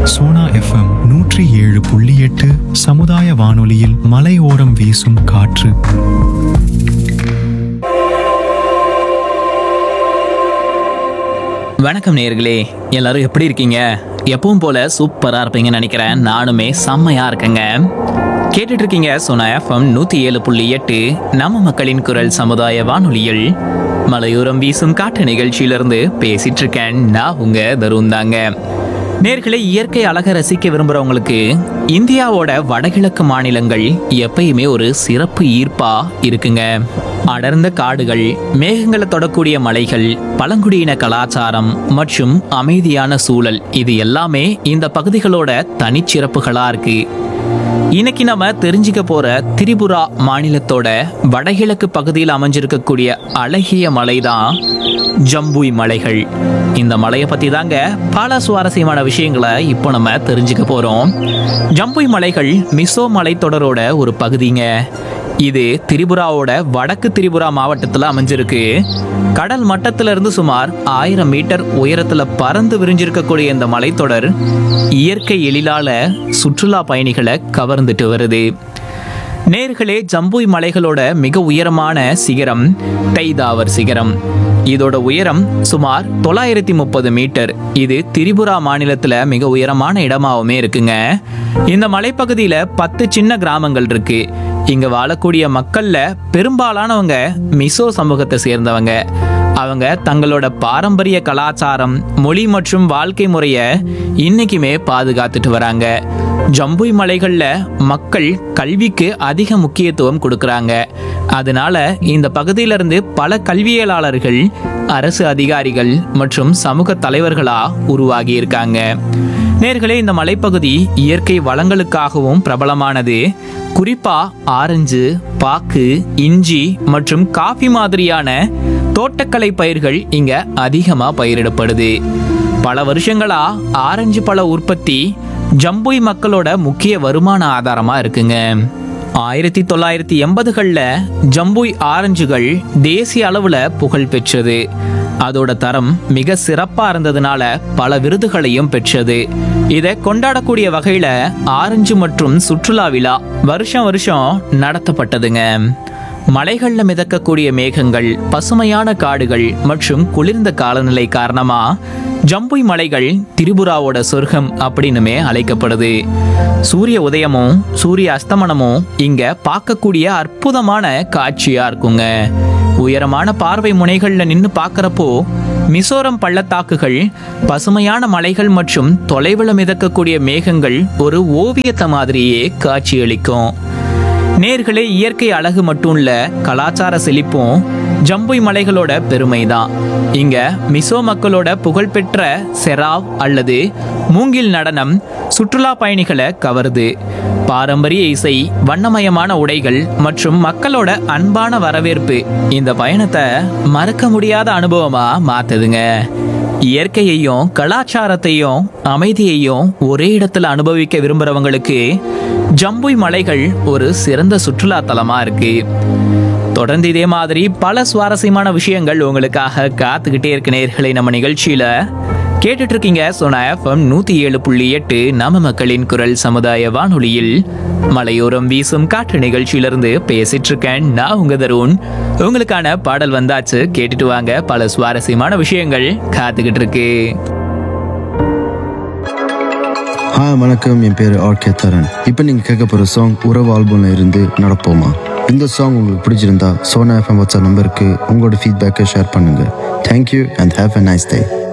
Sona FM நூற்றி ஏழு புள்ளி எட்டு சமுதாய வானொலியில் மலையோரம் வீசும் காற்று வணக்கம் நேயர்களே எல்லாரும் எப்படி இருக்கீங்க எப்பவும் போல சூப்பரா இருப்பீங்கன்னு நினைக்கிறேன் நானுமே செம்மையா இருக்கேங்க கேட்டுட்டு இருக்கீங்க சோனா எஃப்எம் நூத்தி ஏழு புள்ளி எட்டு நம்ம மக்களின் குரல் சமுதாய வானொலியில் மலையோரம் வீசும் காட்டு நிகழ்ச்சியிலிருந்து பேசிட்டு இருக்கேன் நான் உங்க தருண் தாங்க நேர்களை இயற்கை அழகை ரசிக்க விரும்புறவங்களுக்கு இந்தியாவோட வடகிழக்கு மாநிலங்கள் எப்பயுமே ஒரு சிறப்பு ஈர்ப்பா இருக்குங்க அடர்ந்த காடுகள் மேகங்களை தொடக்கூடிய மலைகள் பழங்குடியின கலாச்சாரம் மற்றும் அமைதியான சூழல் இது எல்லாமே இந்த பகுதிகளோட தனிச்சிறப்புகளா இருக்கு இன்னைக்கு நம்ம தெரிஞ்சுக்க போற திரிபுரா மாநிலத்தோட வடகிழக்கு பகுதியில் அமைஞ்சிருக்கக்கூடிய அழகிய மலைதான் ஜம்புய் மலைகள் இந்த மலையை பத்தி தாங்க பல சுவாரஸ்யமான விஷயங்களை இப்போ நம்ம தெரிஞ்சுக்க போறோம் ஜம்புய் மலைகள் மிசோ மலைத்தொடரோட ஒரு பகுதிங்க இது திரிபுராவோட வடக்கு திரிபுரா மாவட்டத்தில் அமைஞ்சிருக்கு கடல் மட்டத்துல இருந்து சுமார் ஆயிரம் மீட்டர் உயரத்துல பறந்து விரிஞ்சிருக்கக்கூடிய இந்த மலைத்தொடர் இயற்கை எழிலால சுற்றுலா பயணிகளை கவர்ந்துட்டு வருது நேர்களே ஜம்புய் மலைகளோட மிக உயரமான சிகரம் தைதாவர் சிகரம் இதோட உயரம் சுமார் தொள்ளாயிரத்தி முப்பது மீட்டர் இது திரிபுரா மாநிலத்துல மிக உயரமான இடமாவுமே இருக்குங்க இந்த மலைப்பகுதியில பத்து சின்ன கிராமங்கள் இருக்கு இங்க வாழக்கூடிய மக்கள்ல பெரும்பாலானவங்க மிசோ சமூகத்தை சேர்ந்தவங்க அவங்க தங்களோட பாரம்பரிய கலாச்சாரம் மொழி மற்றும் வாழ்க்கை முறையை இன்னைக்குமே பாதுகாத்துட்டு வராங்க ஜம்புய் மலைகள்ல மக்கள் கல்விக்கு அதிக முக்கியத்துவம் கொடுக்கறாங்க அதனால இந்த பகுதியில இருந்து பல கல்வியலாளர்கள் அரசு அதிகாரிகள் மற்றும் சமூக தலைவர்களா உருவாகி இருக்காங்க நேர்களே இந்த மலைப்பகுதி இயற்கை வளங்களுக்காகவும் பிரபலமானது குறிப்பா ஆரஞ்சு பாக்கு இஞ்சி மற்றும் காஃபி மாதிரியான தோட்டக்கலை பயிர்கள் இங்க அதிகமா பயிரிடப்படுது பல வருஷங்களா ஆரஞ்சு பழ உற்பத்தி ஜம்புய் மக்களோட முக்கிய வருமான ஆதாரமா இருக்குங்க ஆயிரத்தி தொள்ளாயிரத்தி எண்பதுகளில் ஜம்புய் ஆரஞ்சுகள் தேசிய அளவுல புகழ் பெற்றது அதோட தரம் மிக சிறப்பா இருந்ததுனால பல விருதுகளையும் பெற்றது இதை கொண்டாடக்கூடிய வகையில ஆரஞ்சு மற்றும் சுற்றுலா விழா வருஷம் வருஷம் நடத்தப்பட்டதுங்க மலைகள்ல மிதக்கக்கூடிய மேகங்கள் பசுமையான காடுகள் மற்றும் குளிர்ந்த காலநிலை காரணமா ஜம்புய் மலைகள் திரிபுராவோட சொர்க்கம் அப்படின்னுமே அழைக்கப்படுது சூரிய உதயமும் சூரிய அஸ்தமனமும் இங்க பார்க்கக்கூடிய அற்புதமான காட்சியா இருக்குங்க உயரமான பார்வை முனைகள்ல நின்னு பார்க்கறப்போ மிசோரம் பள்ளத்தாக்குகள் பசுமையான மலைகள் மற்றும் தொலைவில் மிதக்கக்கூடிய மேகங்கள் ஒரு ஓவியத்தை மாதிரியே காட்சியளிக்கும் நேர்களே இயற்கை அழகு மட்டும் இல்ல கலாச்சார செழிப்பும் ஜம்புய் மலைகளோட பெருமை தான் இங்க மிசோ மக்களோட புகழ்பெற்ற செராவ் அல்லது மூங்கில் நடனம் சுற்றுலா பயணிகளை கவருது பாரம்பரிய இசை வண்ணமயமான உடைகள் மற்றும் மக்களோட அன்பான வரவேற்பு இந்த பயணத்தை மறக்க முடியாத அனுபவமா மாத்துதுங்க இயற்கையையும் கலாச்சாரத்தையும் அமைதியையும் ஒரே இடத்துல அனுபவிக்க விரும்புறவங்களுக்கு ஜம்புய் மலைகள் ஒரு சிறந்த சுற்றுலா தலமா இருக்கு தொடர்ந்து இதே மாதிரி பல சுவாரஸ்யமான விஷயங்கள் உங்களுக்காக காத்துக்கிட்டே இருக்கு நேர்களை நம்ம நிகழ்ச்சியில கேட்டுட்டு இருக்கீங்க சோனா எஃப்எம் நூத்தி ஏழு புள்ளி எட்டு நம்ம மக்களின் குரல் சமுதாய வானொலியில் மலையோரம் வீசும் காற்று நிகழ்ச்சியிலிருந்து பேசிட்டு இருக்கேன் நான் உங்க தருண் உங்களுக்கான பாடல் வந்தாச்சு கேட்டுட்டு வாங்க பல சுவாரஸ்யமான விஷயங்கள் காத்துக்கிட்டு இருக்கு ஹாய் வணக்கம் என் பேர் ஆர்கே தரன் இப்போ நீங்கள் கேட்க போகிற சாங் உறவு ஆல்பம்ல இருந்து நடப்போமா இந்த சாங் உங்களுக்கு பிடிச்சிருந்தா சோனா எஃப்எம் வாட்ஸ்அப் நம்பருக்கு உங்களோட ஃபீட்பேக்கை ஷேர் பண்ணுங்கள் thank you and have a nice day